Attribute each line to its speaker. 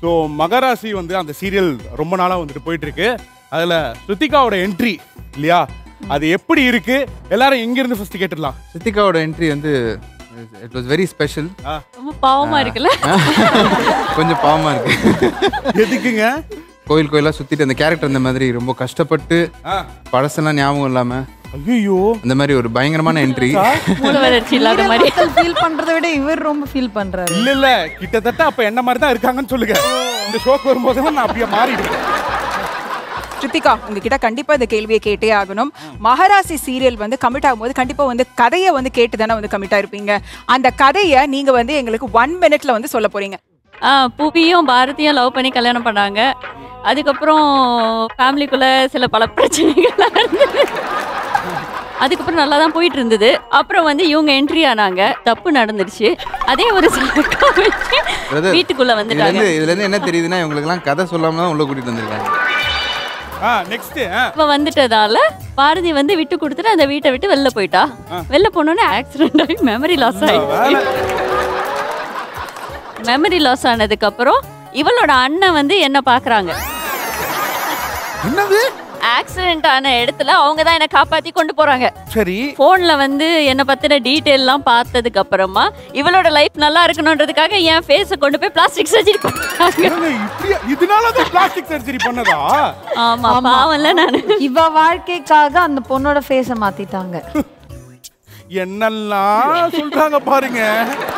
Speaker 1: So மகராசி வந்து அந்த serial ரொம்ப நாளாக வந்துட்டு போயிட்டு இருக்கு அதில் ஸ்ருத்திகாவோட என்ட்ரி இல்லையா அது எப்படி இருக்கு எல்லாரும் எங்கிருந்து ஃபர்ஸ்ட் கேட்டுடலாம்
Speaker 2: சித்திகாவோட என்ட்ரி வந்து இட் வாஸ் வெரி ஸ்பெஷல்
Speaker 3: ரொம்ப பாவமா இருக்குல்ல
Speaker 2: கொஞ்சம் பாவமா இருக்கு
Speaker 1: எதுக்குங்க
Speaker 2: கோயில் கோயிலா சுத்திட்டு அந்த கேரக்டர் இந்த மாதிரி ரொம்ப கஷ்டப்பட்டு
Speaker 1: ஆ.
Speaker 2: பழசெல்லாம் ஞாபகம் இல்லாம
Speaker 1: ஐயோ
Speaker 2: அந்த மாதிரி ஒரு பயங்கரமான என்ட்ரி
Speaker 3: மூல வளர்ச்சி இல்லாத மாதிரி
Speaker 4: ஃபீல் பண்றதை விட இவர் ரொம்ப ஃபீல் பண்றாரு
Speaker 1: இல்ல இல்ல கிட்டத்தட்ட அப்ப என்ன மாதிரி தான் இருக்காங்கன்னு சொல்லுங்க இந்த ஷோக்கு வரும்போது நான் அப்படியே மாறிடுவேன்
Speaker 5: ஸ்ருத்திகா உங்ககிட்ட கண்டிப்பா இந்த கேள்வியை கேட்டே ஆகணும் மகாராசி சீரியல் வந்து கமிட் ஆகும்போது கண்டிப்பா வந்து கதையை வந்து கேட்டு தானே வந்து கமிட் ஆயிருப்பீங்க அந்த கதையை நீங்க வந்து எங்களுக்கு ஒன் மினிட்ல வந்து சொல்ல போறீங்க
Speaker 3: ஆ புவியும் பாரதியும் லவ் பண்ணி கல்யாணம் பண்ணாங்க அதுக்கப்புறம் ஃபேமிலிக்குள்ள சில பல பிரச்சனைகள் இருந்தது அதுக்கப்புறம் நல்லா தான் போயிட்டு இருந்தது அப்புறம் வந்து இவங்க என்ட்ரி ஆனாங்க தப்பு நடந்துருச்சு அதே ஒரு சாக்கா வச்சு
Speaker 2: Brother,
Speaker 3: வீட்டுக்குள்ள
Speaker 2: இதுல
Speaker 3: வந்துட்டாங்க
Speaker 2: இருந்து இதுல இருந்து என்ன தெரியுதுன்னா இவங்களுக்குலாம் கதை சொல்லாம தான் உள்ள கூட்டிட்டு வந்திருக்காங்க
Speaker 1: ஆ நெக்ஸ்ட்
Speaker 3: இப்ப வந்துட்டதால பாரதி வந்து விட்டு கொடுத்துட்டு அந்த வீட்டை விட்டு வெளில போயிட்டா வெளில போனோடனே ஆக்சிடென்ட் ஆகி மெமரி லாஸ் ஆயிடுச்சு மெமரி லாஸ் ஆனதுக்கு அப்புறம் இவளோட அண்ணன் வந்து என்ன பாக்குறாங்க
Speaker 1: என்னது
Speaker 3: ஆக்சிடென்ட் ஆன இடத்துல அவங்க தான் என்ன காப்பாத்தி கொண்டு போறாங்க
Speaker 1: சரி
Speaker 3: போன்ல வந்து என்ன பத்தின டீடைல் எல்லாம் பார்த்ததுக்கு அப்புறமா இவளோட லைஃப் நல்லா இருக்கணுன்றதுக்காக என் ஃபேஸ கொண்டு போய் பிளாஸ்டிக் சர்ஜரி பண்ணாங்க
Speaker 1: என்னங்க இப்படியா இதனால தான் பிளாஸ்டிக் சர்ஜரி பண்ணதா
Speaker 3: ஆமா பாவம்ல நானு
Speaker 4: இவ வாழ்க்கைக்காக அந்த பொண்ணோட ஃபேஸ மாத்திட்டாங்க
Speaker 1: என்னெல்லாம் சொல்றாங்க பாருங்க